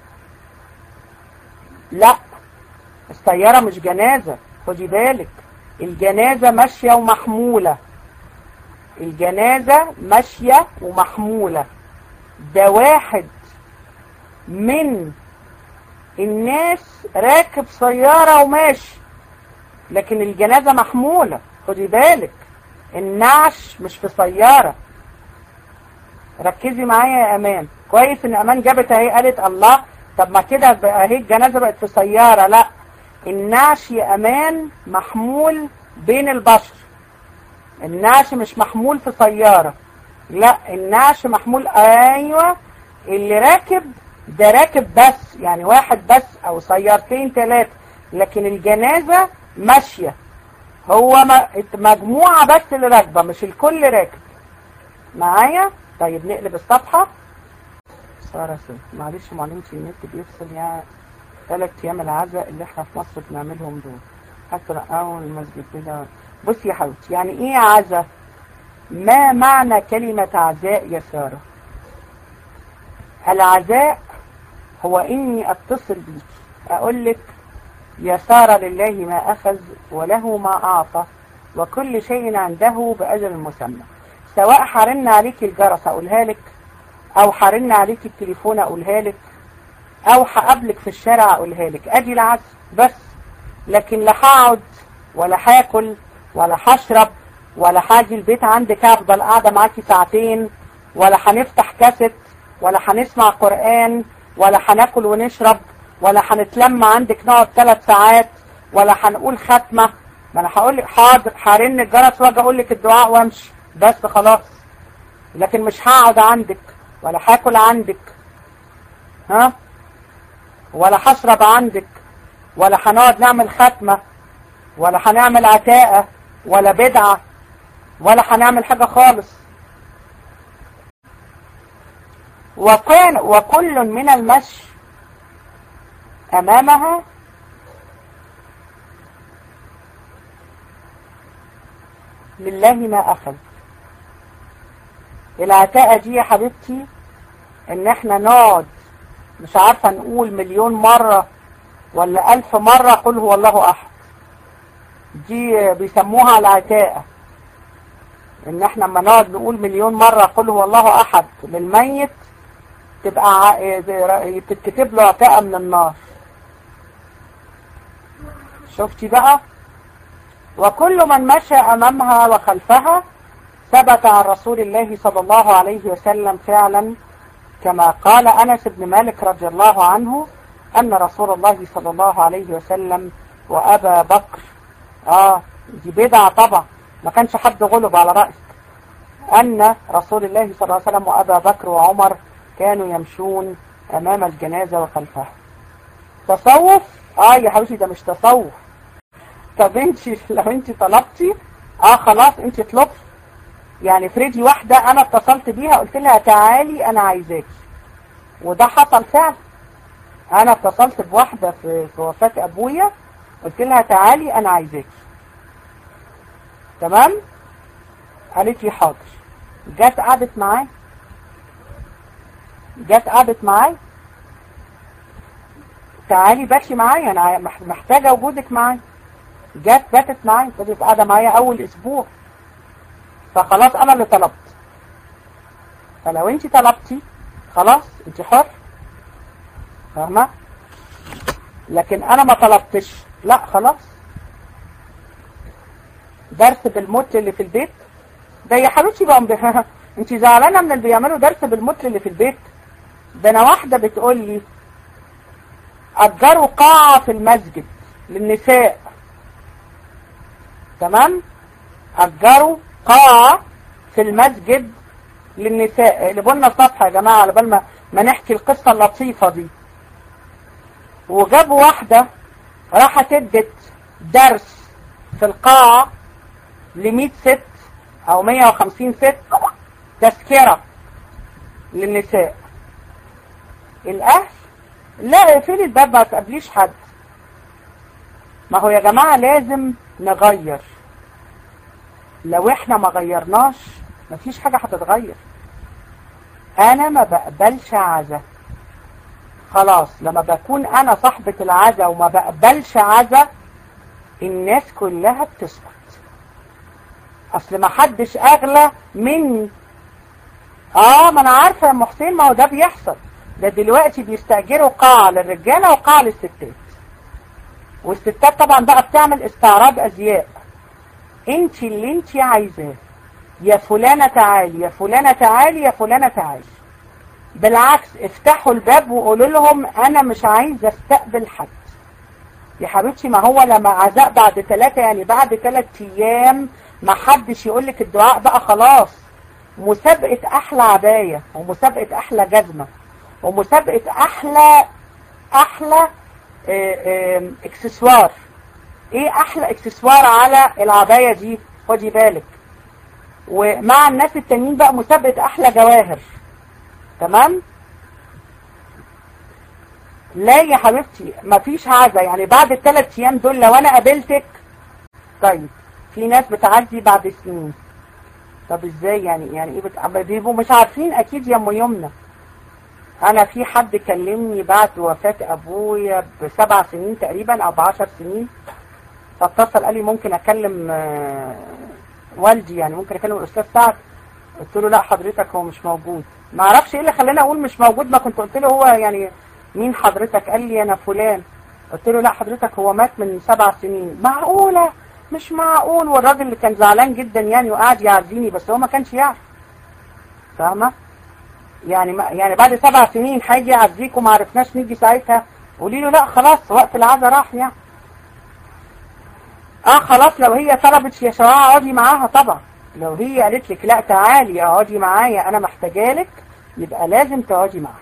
Speaker 1: لا السيارة مش جنازة خدي بالك الجنازة ماشية ومحمولة الجنازة ماشية ومحمولة ده واحد من الناس راكب سيارة وماشي لكن الجنازة محمولة خدي بالك النعش مش في سيارة ركزي معايا يا امان كويس ان امان جابت اهي قالت الله طب ما كده اهي الجنازه بقت في سياره لا النعش يا امان محمول بين البشر النعش مش محمول في سياره لا النعش محمول ايوه اللي راكب ده راكب بس يعني واحد بس او سيارتين ثلاثه لكن الجنازه ماشيه هو مجموعه بس اللي راكبه مش الكل راكب معايا طيب نقلب الصفحة سارة سنة معلش معلمة النت بيفصل يعني ثلاث أيام العزاء اللي احنا في مصر بنعملهم دول حتى أول المسجد كده بصي يا حبيبتي يعني إيه عزاء؟ ما معنى كلمة عزاء يا سارة؟ العزاء هو إني أتصل بيك أقول لك يا سارة لله ما أخذ وله ما أعطى وكل شيء عنده بأجل مسمى سواء حرن عليك الجرس اقولها لك او حرن عليك التليفون اقولها لك او هقابلك في الشارع اقولها لك ادي العزم بس لكن لا هقعد ولا هاكل ولا هشرب ولا هاجي البيت عندك افضل قاعده معاكي ساعتين ولا هنفتح كاسيت ولا هنسمع قران ولا هناكل ونشرب ولا هنتلم عندك نقعد ثلاث ساعات ولا هنقول ختمه ما انا هقول لك حاضر هرن الجرس واجي اقول لك الدعاء وامشي بس خلاص لكن مش هقعد عندك ولا هاكل عندك ها ولا هشرب عندك ولا هنقعد نعمل ختمة ولا هنعمل عتاقة ولا بدعة ولا هنعمل حاجة خالص وكان وكل من المشي أمامها لله ما أخذ العتاقة دي يا حبيبتي ان احنا نقعد مش عارفة نقول مليون مرة ولا ألف مرة قل هو الله أحد دي بيسموها العتاقة ان احنا لما نقعد نقول مليون مرة قل هو الله أحد للميت تبقى تتكتب له عتاقة من النار شفتي بقى وكل من مشى أمامها وخلفها ثبت عن رسول الله صلى الله عليه وسلم فعلا كما قال أنس بن مالك رضي الله عنه أن رسول الله صلى الله عليه وسلم وأبا بكر آه دي بدعة طبعا ما كانش حد غلب على رأسك أن رسول الله صلى الله عليه وسلم وأبا بكر وعمر كانوا يمشون أمام الجنازة وخلفها تصوف آه يا حبيبتي ده مش تصوف طب انت لو انت طلبتي اه خلاص انت طلبتي يعني فريدي واحدة انا اتصلت بيها قلت لها تعالي انا عايزاكي وده حصل فعلا انا اتصلت بواحدة في, في وفاة ابويا قلت لها تعالي انا عايزاكي تمام قالت لي حاضر جت قعدت معاي جت قعدت معاي تعالي باتي معايا انا محتاجة وجودك معايا جت باتت معايا فضلت قاعدة معايا اول اسبوع فخلاص انا اللي طلبت فلو انت طلبتي خلاص انت حر فاهمة لكن انا ما طلبتش لا خلاص درس بالموت اللي في البيت ده يا حبيبتي بقى انت زعلانه من اللي بيعملوا درس بالموت اللي في البيت ده انا واحده بتقول لي اجروا قاعه في المسجد للنساء تمام اجروا قاعة في المسجد للنساء اقلبوا لنا صفحة يا جماعة على بال ما, ما نحكي القصة اللطيفة دي وجابوا واحدة راحت ادت درس في القاعة ل ست او 150 ست تذكرة للنساء الاهل لا اقفلي الباب ما تقابليش حد ما هو يا جماعة لازم نغير لو احنا ما غيرناش مفيش حاجة هتتغير انا ما بقبلش عزا خلاص لما بكون انا صاحبة العزا وما بقبلش عزا الناس كلها بتسكت اصل ما حدش اغلى مني اه ما انا عارفة يا محسين ما هو ده بيحصل ده دلوقتي بيستأجروا قاعة للرجالة وقاعة للستات والستات طبعا بقى بتعمل استعراض ازياء انت اللي انت عايزاه يا فلانة تعالي يا فلانة تعالي يا فلانة تعالي بالعكس افتحوا الباب وقولوا لهم انا مش عايزة استقبل حد يا حبيبتي ما هو لما عزاء بعد ثلاثة يعني بعد ثلاث ايام ما حدش يقول لك الدعاء بقى خلاص مسابقة احلى عباية ومسابقة احلى جزمة ومسابقة احلى احلى اه اه اكسسوار ايه احلى اكسسوار على العباية دي خدي بالك ومع الناس التانيين بقى مسابقة احلى جواهر تمام لا يا حبيبتي مفيش عزا يعني بعد الثلاث ايام دول لو انا قابلتك طيب في ناس بتعدي بعد سنين طب ازاي يعني يعني ايه بت... بيبقوا مش عارفين اكيد يا ام يمنى انا في حد كلمني بعد وفاة ابويا بسبع سنين تقريبا او بعشر سنين فاتصل قال لي ممكن اكلم والدي يعني ممكن اكلم الاستاذ سعد قلت له لا حضرتك هو مش موجود ما اعرفش ايه اللي خلاني اقول مش موجود ما كنت قلت له هو يعني مين حضرتك قال لي انا فلان قلت له لا حضرتك هو مات من سبع سنين معقولة مش معقول والراجل اللي كان زعلان جدا يعني وقعد يعزيني بس هو ما كانش يعرف فاهمة يعني ما يعني بعد سبع سنين هيجي يعزيك وما عرفناش نيجي ساعتها قولي له لا خلاص وقت العزا راح يعني اه خلاص لو هي طلبت يا شراعة اقعدي معاها طبعا لو هي قالت لك لا تعالي اقعدي معايا انا محتاجالك يبقى لازم تقعدي معاها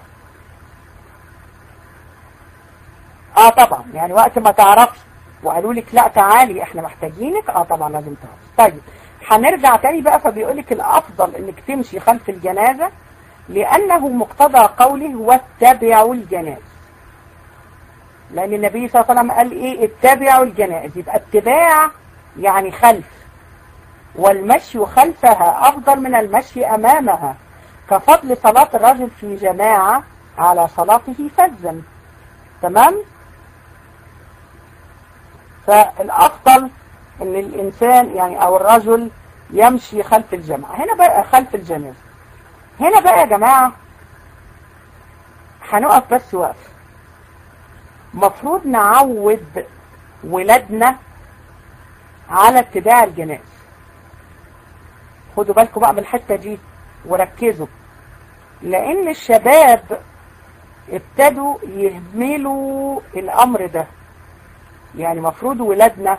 Speaker 1: اه طبعا يعني وقت ما تعرفي وقالوا لك لا تعالي احنا محتاجينك اه طبعا لازم تعرفي طيب هنرجع تاني بقى فبيقول لك الافضل انك تمشي خلف الجنازة لأنه مقتضى قوله واتبعوا الجنائز لأن النبي صلى الله عليه وسلم قال إيه اتبعوا الجنائز يبقى اتباع يعني خلف والمشي خلفها أفضل من المشي أمامها كفضل صلاة الرجل في جماعة على صلاته فزا تمام فالأفضل ان الإنسان يعني أو الرجل يمشي خلف الجماعة هنا بقى خلف الجنازة هنا بقى يا جماعة هنقف بس وقف مفروض نعود ولادنا على اتباع الجنائز خدوا بالكم بقى من الحتة دي وركزوا لان الشباب ابتدوا يهملوا الامر ده يعني مفروض ولادنا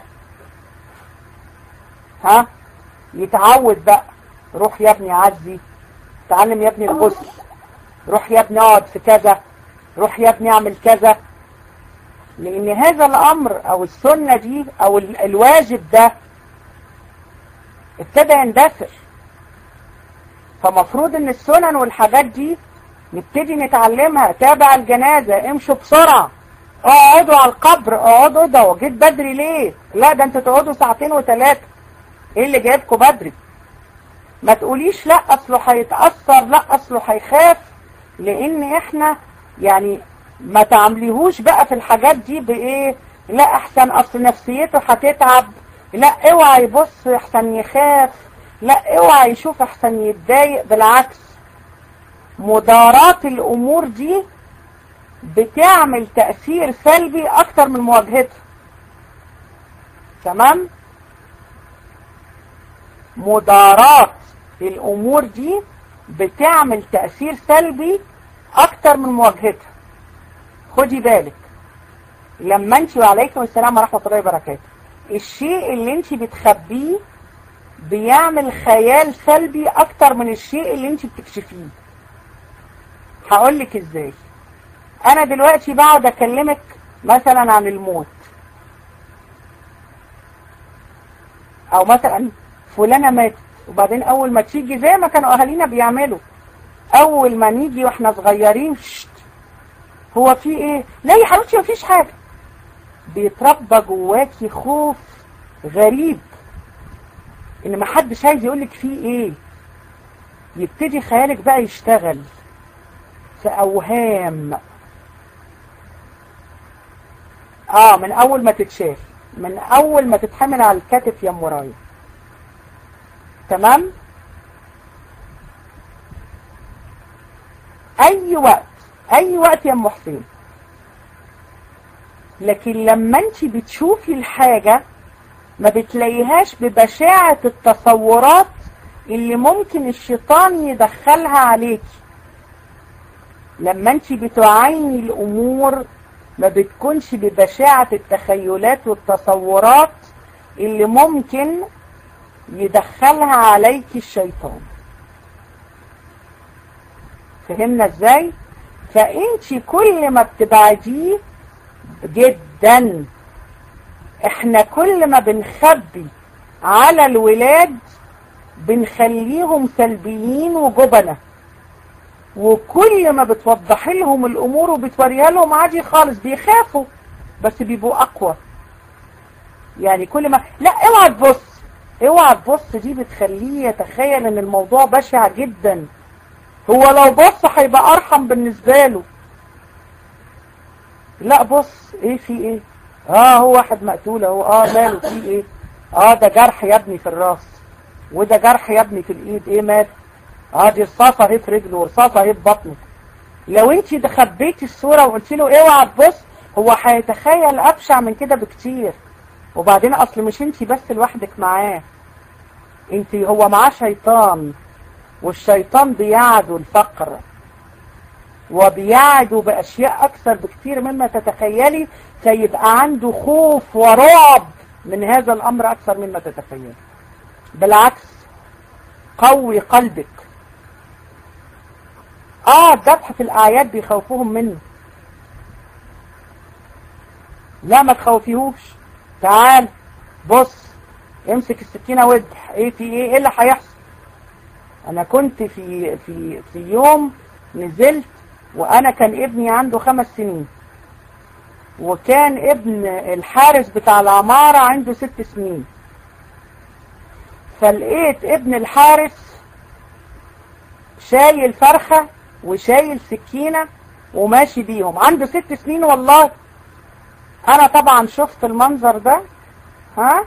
Speaker 1: ها يتعود بقى روح يا ابني عزي تعلم يا ابني الغسل روح يا ابني اقعد في كذا روح يا ابني اعمل كذا لان هذا الامر او السنة دي او الواجب ده ابتدى يندثر فمفروض ان السنن والحاجات دي نبتدي نتعلمها تابع الجنازة امشوا بسرعة اقعدوا على القبر اقعدوا ده جيت بدري ليه لا ده انتوا تقعدوا ساعتين وثلاثة ايه اللي جايبكم بدري ما تقوليش لا اصله هيتأثر لا اصله هيخاف لان احنا يعني ما تعمليهوش بقى في الحاجات دي بايه لا احسن اصل نفسيته هتتعب لا اوعى يبص احسن يخاف لا اوعى يشوف احسن يتضايق بالعكس مدارات الامور دي بتعمل تأثير سلبي اكتر من مواجهتها تمام مدارات الامور دي بتعمل تأثير سلبي اكتر من مواجهتها خدي بالك لما انت وعليكم السلام ورحمة الله وبركاته الشيء اللي انت بتخبيه بيعمل خيال سلبي اكتر من الشيء اللي انت بتكشفيه هقولك ازاي انا دلوقتي بقعد اكلمك مثلا عن الموت او مثلا فلانة ماتت وبعدين اول ما تيجي زي ما كانوا اهالينا بيعملوا اول ما نيجي واحنا صغيرين شت هو في ايه لا يا حبيبتي مفيش حاجة بيتربى جواكي خوف غريب ان ما حدش عايز يقولك فيه ايه يبتدي خيالك بقى يشتغل في اوهام اه من اول ما تتشاف من اول ما تتحمل على الكتف يا مرايا تمام اي وقت اي وقت يا ام حسين لكن لما انت بتشوفي الحاجة ما بتلاقيهاش ببشاعة التصورات اللي ممكن الشيطان يدخلها عليك لما انت بتعيني الامور ما بتكونش ببشاعة التخيلات والتصورات اللي ممكن يدخلها عليك الشيطان فهمنا ازاي فانت كل ما بتبعديه جدا احنا كل ما بنخبي على الولاد بنخليهم سلبيين وجبنة وكل ما بتوضح لهم الامور وبتوريها لهم عادي خالص بيخافوا بس بيبقوا اقوى يعني كل ما لا اوعى تبص اوعى تبص دي بتخليه يتخيل ان الموضوع بشع جدا هو لو بص هيبقى ارحم بالنسبة له لا بص ايه في ايه اه هو واحد مقتول اهو اه ماله في ايه اه ده جرح يا ابني في الراس وده جرح يا ابني في الايد ايه مال اه دي رصاصه اهي في رجله ورصاصه اهي في بطنه لو انت خبيتي الصوره وقلت له اوعى تبص هو هيتخيل ابشع من كده بكتير وبعدين اصل مش انت بس لوحدك معاه انت هو معاه شيطان والشيطان بيعدو الفقر وبيعدو بأشياء أكثر بكثير مما تتخيلي فيبقى عنده خوف ورعب من هذا الأمر أكثر مما تتخيلي بالعكس قوي قلبك آه الذبح في الأعياد بيخوفوهم منه لا ما تخوفيهوش تعال بص امسك السكينة واذبح ايه في ايه ايه اللي هيحصل انا كنت في في في يوم نزلت وانا كان ابني عنده خمس سنين وكان ابن الحارس بتاع العمارة عنده ست سنين فلقيت ابن الحارس شايل فرخة وشايل سكينة وماشي بيهم عنده ست سنين والله انا طبعا شفت المنظر ده ها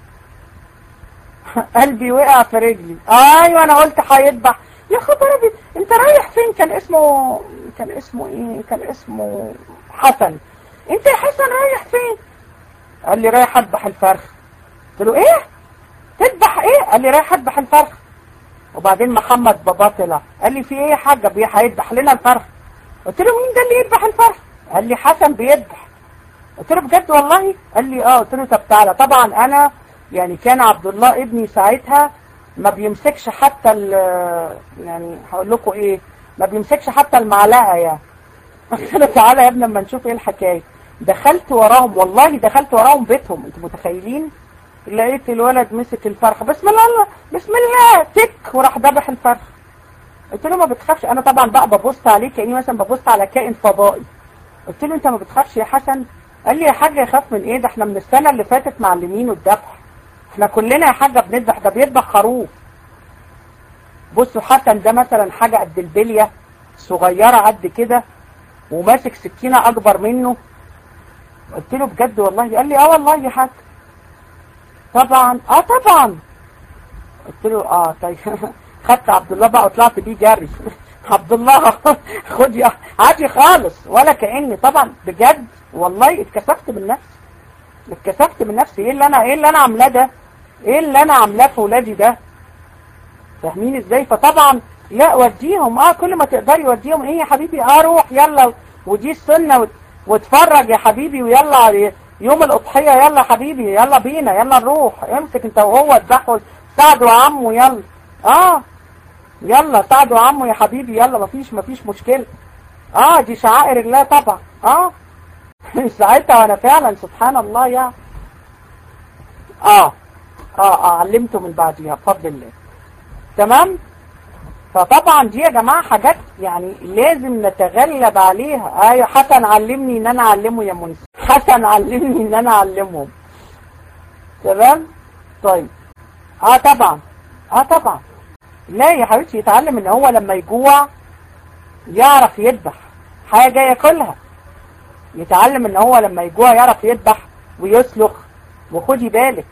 Speaker 1: قلبي وقع في رجلي ايوه انا قلت هيذبح يا خبر ابيض انت رايح فين كان اسمه كان اسمه ايه كان اسمه حسن انت يا حسن رايح فين قال لي رايح اذبح الفرخ قلت له ايه تذبح ايه قال لي رايح اذبح الفرخ وبعدين محمد بابا طلع قال لي في ايه يا حاجه بيه هيذبح لنا الفرخ قلت له مين ده اللي يذبح الفرخ قال لي حسن بيذبح قلت له بجد والله قال لي اه قلت له طب تعالى طبعا انا يعني كان عبد الله ابني ساعتها ما بيمسكش حتى ال يعني هقول لكم ايه ما بيمسكش حتى المعلقه يعني قلت له تعالى يا ابني اما نشوف ايه الحكايه دخلت وراهم والله دخلت وراهم بيتهم انتوا متخيلين لقيت الولد مسك الفرخه بسم الله بسم الله تك وراح ذبح الفرخ قلت له ما بتخافش انا طبعا بقى ببص عليه كاني مثلا ببص على كائن فضائي قلت له انت ما بتخافش يا حسن قال لي يا حاج يخاف من ايه ده احنا من السنه اللي فاتت معلمينه الذبح احنا كلنا يا حاجه بنذبح ده بيذبح خروف بصوا حسن ده مثلا حاجه قد البليه صغيره قد كده وماسك سكينه اكبر منه قلت له بجد والله قال لي اه والله يا حاج طبعا اه طبعا قلت له اه طيب خدت عبد الله بقى وطلعت بيه جري عبد الله خد يا عادي خالص ولا كاني طبعا بجد والله اتكسفت من نفسي اتكسفت من نفسي ايه اللي انا ايه اللي انا عاملاه ده ايه اللي انا عاملاه في ولادي ده فاهمين ازاي فطبعا لا وديهم اه كل ما تقدري وديهم ايه يا حبيبي اه روح يلا ودي السنه واتفرج يا حبيبي ويلا يوم الاضحيه يلا يا حبيبي يلا بينا يلا نروح امسك انت وهو اذبحوا ساعدوا عمه يلا اه يلا ساعدوا عمه يا حبيبي يلا مفيش مفيش مشكله اه دي شعائر الله طبعا اه ساعتها وانا فعلا سبحان الله يا اه اه اه علمته من بعديها بفضل الله تمام فطبعا دي يا جماعة حاجات يعني لازم نتغلب عليها ايوه حسن علمني ان انا اعلمه يا منسي حسن علمني ان انا اعلمهم تمام طيب اه طبعا اه طبعا لا يا حبيبتي يتعلم ان هو لما يجوع يعرف يذبح حاجة ياكلها يتعلم ان هو لما يجوع يعرف يذبح ويسلخ وخدي بالك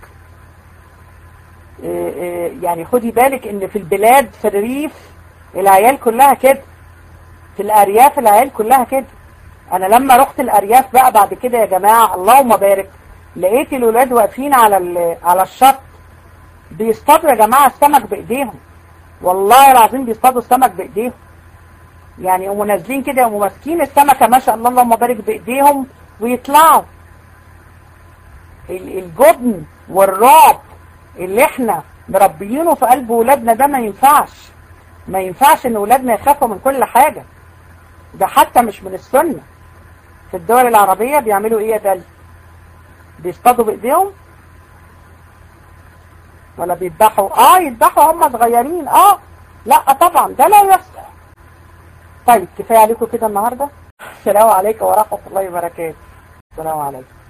Speaker 1: يعني خدي بالك ان في البلاد في الريف العيال كلها كده في الارياف العيال كلها كده انا لما رحت الارياف بقى بعد كده يا جماعة اللهم بارك لقيت الولاد واقفين على على الشط بيصطادوا يا جماعة السمك بايديهم والله العظيم بيصطادوا السمك بايديهم يعني يقوموا نازلين كده يقوموا ماسكين السمكة ما شاء الله اللهم بارك بايديهم ويطلعوا الجبن والرعب اللي احنا مربيينه في قلب ولادنا ده ما ينفعش ما ينفعش ان ولادنا يخافوا من كل حاجة ده حتى مش من السنة في الدول العربية بيعملوا ايه يا دل بيصطادوا بايديهم ولا بيذبحوا اه يذبحوا هم صغيرين اه لا طبعا ده لا يصلح طيب كفاية عليكم كده النهاردة السلام عليكم ورحمة الله وبركاته السلام عليكم